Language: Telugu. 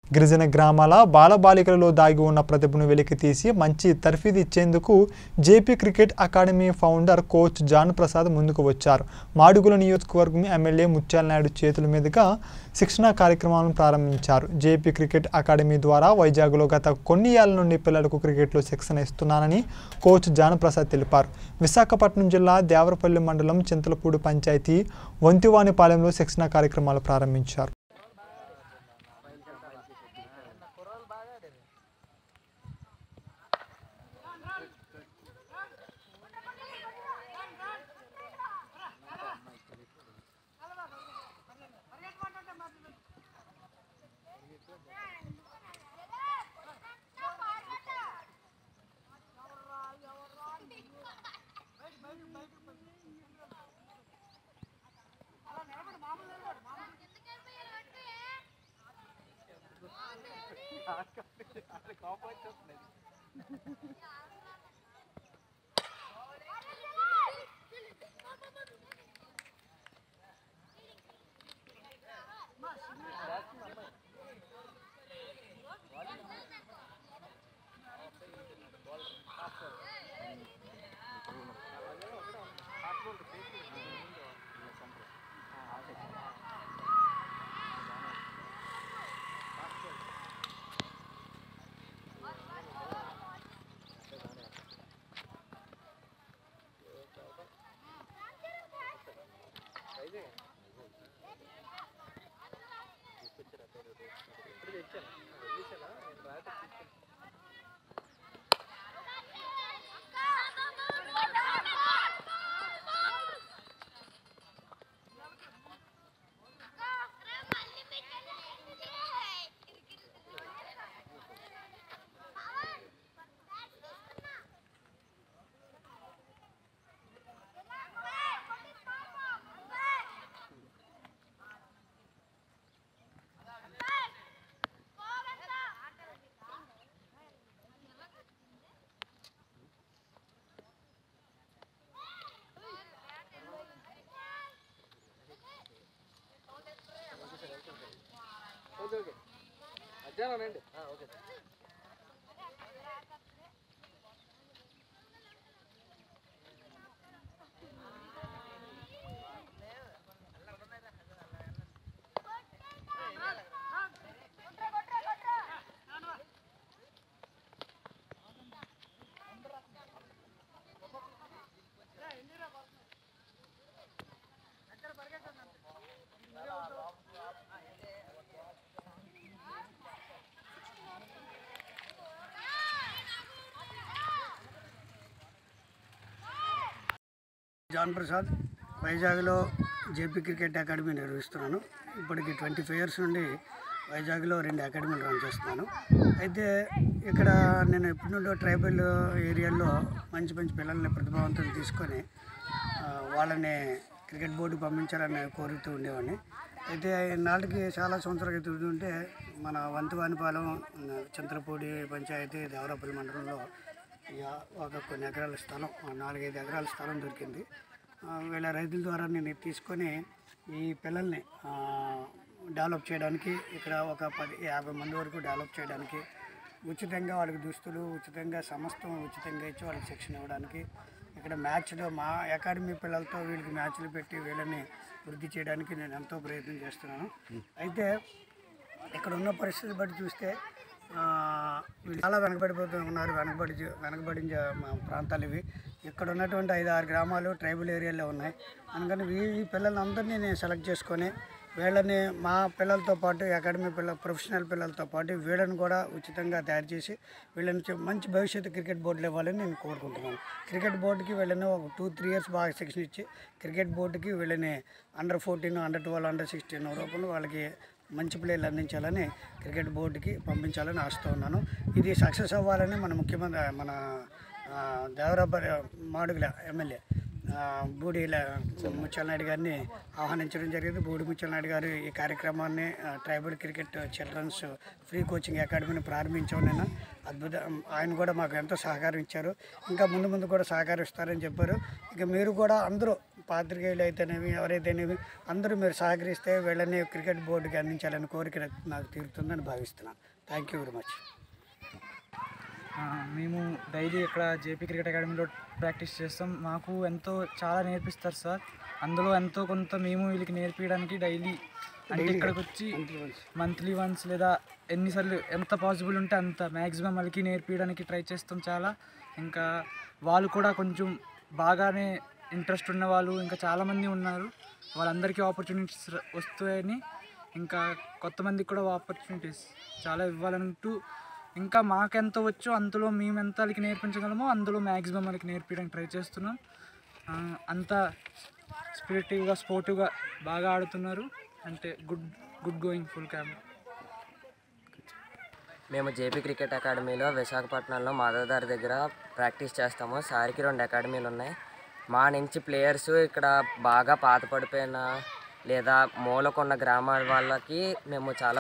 గిరిజన గ్రామాల బాలబాలికలలో దాగి ఉన్న ప్రతిభను వెలికితీసి మంచి తర్ఫీదు ఇచ్చేందుకు JP cricket academy founder coach John Prasad ముందుకు వచ్చారు మాడుగుల నియోజకవర్గం ఎమ్మెల్యే ముత్యాల నాయుడు చేతుల మీదుగా శిక్షణా కార్యక్రమాలను ప్రారంభించారు జేపీ క్రికెట్ అకాడమీ ద్వారా వైజాగ్లో గత కొన్ని ఏళ్ల నుండి పిల్లలకు క్రికెట్లో శిక్షణ ఇస్తున్నానని కోచ్ జాన్ ప్రసాద్ తెలిపారు విశాఖపట్నం జిల్లా దేవరపల్లి మండలం చింతలపూడి పంచాయతీ వంతివానిపాలెంలో శిక్షణా కార్యక్రమాలు ప్రారంభించారు ఓకే ఓకే మధ్యాహ్నం రండి ఓకే జాన్ ప్రసాద్ వైజాగ్లో జేపీ క్రికెట్ అకాడమీ నిర్వహిస్తున్నాను ఇప్పటికి ట్వంటీ ఫైవ్ ఇయర్స్ నుండి వైజాగ్లో రెండు అకాడమీలు రన్ చేస్తున్నాను అయితే ఇక్కడ నేను ఎప్పటి నుండో ట్రైబల్ ఏరియాల్లో మంచి మంచి పిల్లల్ని ప్రతిభావంతులు తీసుకొని ఆ, వాళ్ళని క్రికెట్ బోర్డుకి పంపించాలని కోరుతూ ఉండేవాడిని అయితే నాటికి చాలా సంవత్సరాల క్రితం ఉంటే మన వంతువానిపాలెం చింతలపూడి పంచాయతీ దేవరాపల్లి మండలంలో ఇక ఒక కొన్ని ఎకరాల స్థలం ఆ నాలుగైదు ఎకరాల స్థలం దొరికింది ఆ, వీళ్ళ రైతుల ద్వారా నేను ఇది తీసుకొని ఈ పిల్లల్ని ఆ, డెవలప్ చేయడానికి ఇక్కడ ఒక పది యాభై మంది వరకు డెవలప్ చేయడానికి ఉచితంగా వాళ్ళకి దుస్తులు ఉచితంగా సమస్తం ఉచితంగా ఇచ్చి వాళ్ళకి శిక్షణ ఇవ్వడానికి ఇక్కడ మ్యాచ్లో మా అకాడమీ పిల్లలతో వీళ్ళకి మ్యాచ్లు పెట్టి వీళ్ళని వృద్ధి చేయడానికి నేను ఎంతో ప్రయత్నం చేస్తున్నాను అయితే ఇక్కడ ఉన్న పరిస్థితి బట్టి చూస్తే ఆ, వీళ్ళు చాలా వెనకబడిపోతూ ఉన్నారు వెనకబడి వెనకబడిన జ- మా ప్రాంతాలు ఇవి ఇక్కడ ఉన్నటువంటి ఐదు ఆరు గ్రామాలు ట్రైబల్ ఏరియాలో ఉన్నాయి అందుకని వీ- ఈ పిల్లలందరినీ నేను సెలెక్ట్ చేసుకొని వీళ్ళని మా పిల్లలతో పాటు అకాడమీ పిల్ల ప్రొఫెషనల్ పిల్లలతో పాటు వీళ్ళని కూడా ఉచితంగా తయారు చేసి వీళ్ళని చ- మంచి భవిష్యత్తు క్రికెట్ బోర్డులు ఇవ్వాలని నేను కోరుకుంటున్నాను క్రికెట్ బోర్డుకి వీళ్ళని ఒక టూ త్రీ ఇయర్స్ బాగా శిక్షణ ఇచ్చి క్రికెట్ బోర్డుకి వీళ్ళని under fourteen under twelve under sixteen రూపంలో వాళ్ళకి మంచి ప్లేయర్లు అందించాలని క్రికెట్ బోర్డుకి పంపించాలని ఆశతో ఉన్నాను ఇది సక్సెస్ అవ్వాలని మన ముఖ్యమంత్రి మన ఆ, దేవరాపల్లి మాడుగుల ఎమ్మెల్యే ఆ, బూడి ముత్యాల నాయుడు గారిని ఆహ్వానించడం జరిగింది బూడి ముత్యాల నాయుడు గారు ఈ కార్యక్రమాన్ని ఆ, tribal cricket children's free coaching అకాడమీని ప్రారంభించాం నేను అద్భుత ఆయన కూడా మాకు ఎంతో సహకారం ఇచ్చారు ఇంకా ముందు ముందు కూడా సహకరిస్తారని చెప్పారు ఇక మీరు కూడా అందరూ పాత్రికేయులు అయితేనేమి ఎవరైతేనేమి అందరూ మీరు సహకరిస్తే వీళ్ళని క్రికెట్ బోర్డుకి అందించాలని కోరిక నాకు తీరుతుందని భావిస్తున్నాను థ్యాంక్ యూ వెరీ మచ్ ఆ, మేము డైలీ ఇక్కడ జేపీ క్రికెట్ అకాడమీలో ప్రాక్టీస్ చేస్తాం మాకు ఎంతో చాలా నేర్పిస్తారు సార్ అందులో ఎంతో కొంత మేము వీళ్ళకి నేర్పించడానికి డైలీ అంటే ఇక్కడికి వచ్చి మంత్లీ వన్స్ లేదా ఎన్నిసార్లు ఎంత పాసిబుల్ ఉంటే అంత మ్యాక్సిమం వాళ్ళకి నేర్పించడానికి ట్రై చేస్తాం చాలా ఇంకా వాళ్ళు కూడా కొంచెం బాగానే ఇంట్రెస్ట్ ఉన్న వాళ్ళు ఇంకా చాలామంది ఉన్నారు వాళ్ళందరికీ ఆపర్చునిటీస్ వస్తాయని ఇంకా కొత్త మందికి కూడా ఆపర్చునిటీస్ చాలా ఇవ్వాలంటూ ఇంకా మాకెంత వచ్చో అందులో మేము ఎంత వాళ్ళకి నేర్పించగలమో అందులో మ్యాక్సిమం వాళ్ళకి నేర్పించడానికి ట్రై చేస్తున్నాం ఆ, అంత స్పిరిటివ్గా స్పోర్టివ్గా బాగా ఆడుతున్నారు అంటే good good going full camp మేము జేపీ క్రికెట్ అకాడమీలో విశాఖపట్నంలో మాధవదారి దగ్గర ప్రాక్టీస్ చేస్తాము సార్కి రెండు అకాడమీలు ఉన్నాయి మా నుంచి ప్లేయర్స్ ఇక్కడ బాగా పాత పడిపోయిన లేదా మూలకున్న గ్రామాల వాళ్ళకి మేము చాలా